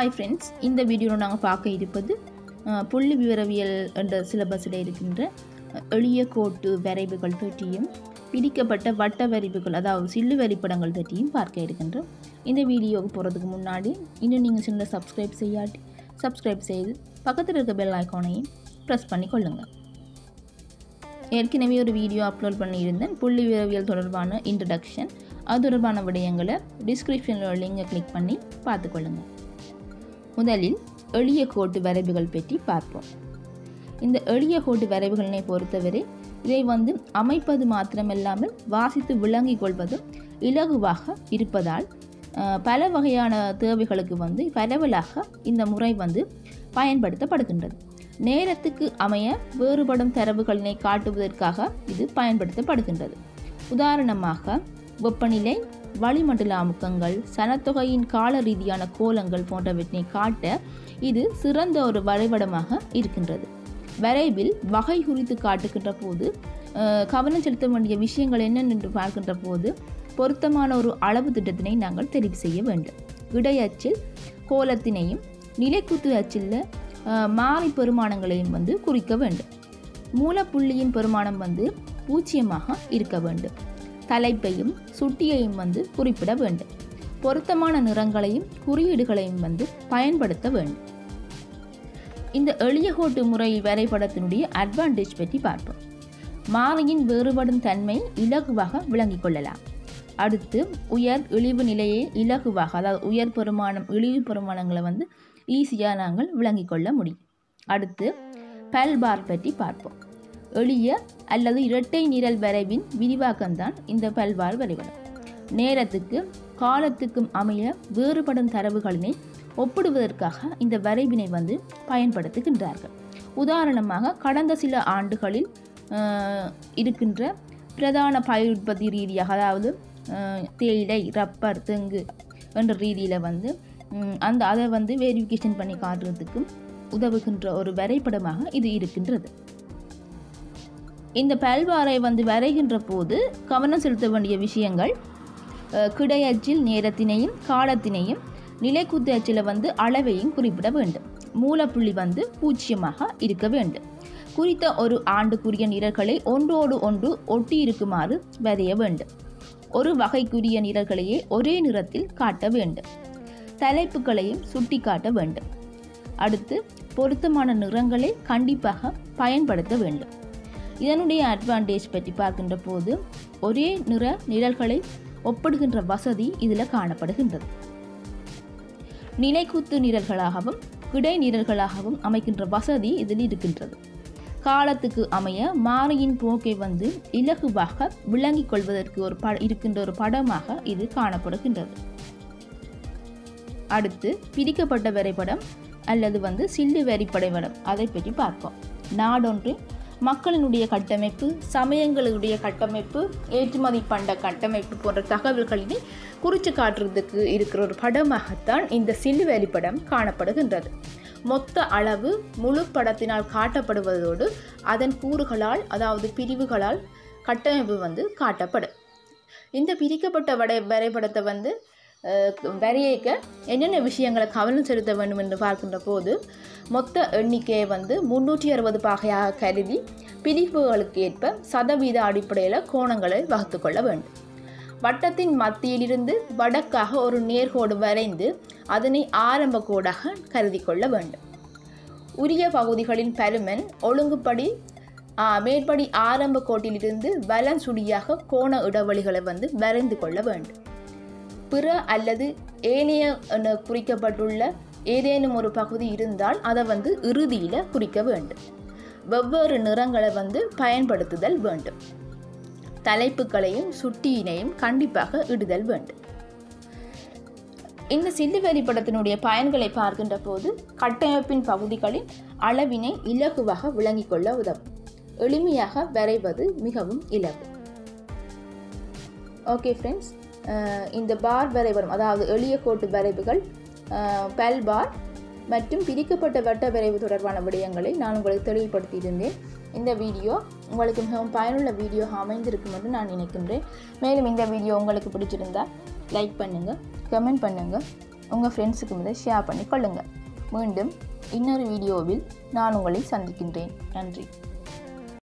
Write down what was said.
hi friends இந்த வீடியோவில் நாங்கள் பார்க்க இருப்பது அஹ், புள்ளி விவரவியல் என்ற சிலபஸில் இருக்கின்ற அஹ், எளிய கோட்டு வரைவுகள் பற்றியும் பிடிக்கப்பட்ட வட்ட வரைவுகள் அதாவது சில்லு வரைபடங்கள் பற்றியும் பார்க்க இருக்கின்றோம் இந்த வீடியோவுக்கு போகிறதுக்கு முன்னாடி இன்னும் நீங்கள் சேனலை சப்ஸ்கிரைப் செய்யாட்டி சப்ஸ்கிரைப் செய்து பக்கத்தில் இருக்க பெல் ஐக்கானையும் ப்ரெஸ் பண்ணி கொள்ளுங்கள் ஏற்கனவே ஒரு வீடியோ அப்லோட் பண்ணியிருந்தேன் புள்ளி விவரவியல் தொடர்பான இன்ட்ரடக்ஷன் அது தொடர்பான விடயங்களை டிஸ்கிரிப்ஷனில் லிங்கை கிளிக் பண்ணி பார்த்துக்கொள்ளுங்கள் முதலில் எளிய கோட்டு வரைவுகள் பற்றி பார்ப்போம் இந்த எளிய கோட்டு வரைவுகளினை பொறுத்தவரை இதை வந்து அமைப்பது மாத்திரமல்லாமல் வாசித்து விளங்கிக் கொள்வதும் இலகுவாக இருப்பதால் அஹ், பல வகையான தேவைகளுக்கு வந்து பரவலாக இந்த முறை வந்து பயன்படுத்தப்படுகின்றது நேரத்துக்கு அமைய வேறுபடும் தரவுகளினை காட்டுவதற்காக இது பயன்படுத்தப்படுகின்றது உதாரணமாக வெப்பநிலை வளிமண்டல அமுக்கங்கள் சனத்தொகையின் கால ரீதியான கோலங்கள் போன்றவற்றினை காட்ட இது சிறந்த ஒரு வரைபடமாக இருக்கின்றது வரைவில் வகை குறித்து காட்டுகின்ற போது அஹ், கவனம் செலுத்த வேண்டிய விஷயங்கள் என்னென்று பார்க்கின்ற போது பொருத்தமான ஒரு அளவு திட்டத்தினை நாங்கள் தெரிவு செய்ய வேண்டும் இடையச்சில் கோலத்தினையும் நிலைக்குத்து அச்சில் அஹ், மாறி பெருமானங்களையும் வந்து குறிக்க வேண்டும் மூலப்புள்ளியின் பெருமானம் வந்து பூஜ்ஜியமாக இருக்க வேண்டும் தலைப்பையும் சுட்டியையும் வந்து குறிப்பிட வேண்டும் பொருத்தமான நிறங்களையும் குறியீடுகளையும் வந்து பயன்படுத்த வேண்டும் இந்த எளிய கோட்டு முறை வரைபடத்தினுடைய அட்வான்டேஜ் பற்றி பார்ப்போம் மாறியின் வேறுபடும் தன்மை இலகுவாக விளங்கிக் கொள்ளலாம் அடுத்து உயர் இழிவு நிலையை இலகுவாக அதாவது உயர் பெருமானம் இழிவு பெருமானங்களை வந்து ஈஸியாக நாங்கள் விளங்கிக் கொள்ள முடியும் அடுத்து பல் பார் பற்றி பார்ப்போம் எளிய அல்லது இரட்டை நிரல் வரைவின் விரிவாக்கம்தான் இந்த பல்பார் வரைபடம் நேரத்துக்கு காலத்துக்கும் அமைய வேறுபடும் தரவுகளினை ஒப்பிடுவதற்காக இந்த வரைவினை வந்து பயன்படுத்துகின்றார்கள் உதாரணமாக கடந்த சில ஆண்டுகளில் அஹ், இருக்கின்ற பிரதான பயிர் உற்பத்தி ரீதியாக அதாவது அஹ், தேயிலை ரப்பர் தெங்கு என்ற ரீதியில் வந்து ம், அந்த அதை வந்து வெரிஃபிகேஷன் பண்ணி காட்டுறதுக்கும் உதவுகின்ற ஒரு வரைபடமாக இது இருக்கின்றது இந்த பல்வாரை வந்து வரைகின்ற போது கவனம் செலுத்த வேண்டிய விஷயங்கள் அஹ், கிடையச்சில் நேரத்தினையும் காலத்தினையும் நிலைக்குத்து அச்சில் வந்து அளவையும் குறிப்பிட வேண்டும் மூலப்புள்ளி வந்து பூஜ்ஜியமாக இருக்க வேண்டும் குறித்த ஒரு ஆண்டுக்குரிய நிரல்களை ஒன்றோடு ஒன்று ஒட்டி இருக்குமாறு வரைய வேண்டும் ஒரு வகைக்குரிய நிரல்களையே ஒரே நிறத்தில் காட்ட வேண்டும் தலைப்புகளையும் சுட்டி காட்ட வேண்டும் அடுத்து பொருத்தமான நிறங்களை கண்டிப்பாக பயன்படுத்த வேண்டும் இதனுடைய அட்வான்டேஜ் பற்றி பார்க்கின்ற போது ஒரே நிற நிழல்களை ஒப்பிடுகின்ற வசதி இதில் காணப்படுகின்றது நிலைக்குத்து நிரல்களாகவும் கிடை நிரல்களாகவும் அமைக்கின்ற வசதி இதில் இருக்கின்றது காலத்துக்கு அமைய மாறியின் போக்கை வந்து இலகுவாக விளங்கிக் கொள்வதற்கு ஒரு ப இருக்கின்ற ஒரு படமாக இது காணப்படுகின்றது அடுத்து பிரிக்கப்பட்ட வரைபடம் அல்லது வந்து சில்லு வரைபடம் அதை பற்றி பார்ப்போம் நாடொன்றின் மக்களினுடைய கட்டமைப்பு சமயங்களுடைய கட்டமைப்பு ஏற்றுமதி பண்ட கட்டமைப்பு போன்ற தகவல்களினை குறித்து காட்டுறதுக்கு இருக்கிற ஒரு படமாகத்தான் இந்த சில்லு வரைபடம் காணப்படுகின்றது மொத்த அளவு முழு படத்தினால் காட்டப்படுவதோடு அதன் கூறுகளால் அதாவது பிரிவுகளால் கட்டமைப்பு வந்து காட்டப்படும் இந்த பிரிக்கப்பட்ட வடை வரைபடத்தை வந்து அஹ், வரையக்க என்னென்ன விஷயங்களை கவனம் செலுத்த வேண்டும் என்று பார்க்கின்ற போது மொத்த எண்ணிக்கையை வந்து முன்னூற்றி அறுபது பாகையாக கருதி பிரிவுகளுக்கு ஏற்ப சதவீத அடிப்படையில் கோணங்களை வகுத்து கொள்ள வேண்டும் வட்டத்தின் மத்தியிலிருந்து வடக்காக ஒரு நேர்கோடு வரைந்து அதனை ஆரம்ப கோடாக கருதி கொள்ள வேண்டும் உரிய பகுதிகளின் பருமன் ஒழுங்குப்படி ஆ, மேற்படி ஆரம்ப கோட்டிலிருந்து வலன் சுடியாக கோண இடைவெளிகளை வந்து வரைந்து கொள்ள வேண்டும் பிற அல்லது ஏனைய என குறிக்கப்பட்டுள்ள ஏதேனும் ஒரு பகுதி இருந்தால் அதை வந்து இறுதியில் குறிக்க வேண்டும் வெவ்வேறு நிறங்களை வந்து பயன்படுத்துதல் வேண்டும் தலைப்புகளையும் சுட்டியினையும் கண்டிப்பாக இடுதல் வேண்டும் இந்த சில்லு வரைபடத்தினுடைய பயன்களை பார்க்கின்ற போது கட்டமைப்பின் பகுதிகளின் அளவினை இலகுவாக விளங்கிக் கொள்ள உதவும் எளிமையாக வரைவது மிகவும் இலகு ஓகே ஃப்ரெண்ட்ஸ் இந்த பார் வரைபடம் அதாவது எளிய கோட்டு வரைவுகள் பல் பார் மற்றும் பிரிக்கப்பட்ட வட்ட வரைவு தொடர்பான விடயங்களை நான் உங்களுக்கு தெளிவுபடுத்தியிருந்தேன் இந்த வீடியோ உங்களுக்கு மிகவும் பயனுள்ள வீடியோ அமைந்திருக்கும் என்று நான் நினைக்கின்றேன் மேலும் இந்த வீடியோ உங்களுக்கு பிடிச்சிருந்தால் லைக் பண்ணுங்கள் கமெண்ட் பண்ணுங்கள் உங்கள் ஃப்ரெண்ட்ஸுக்கும் இதை ஷேர் பண்ணி கொள்ளுங்கள் மீண்டும் இன்னொரு வீடியோவில் நான் உங்களை சந்திக்கின்றேன் நன்றி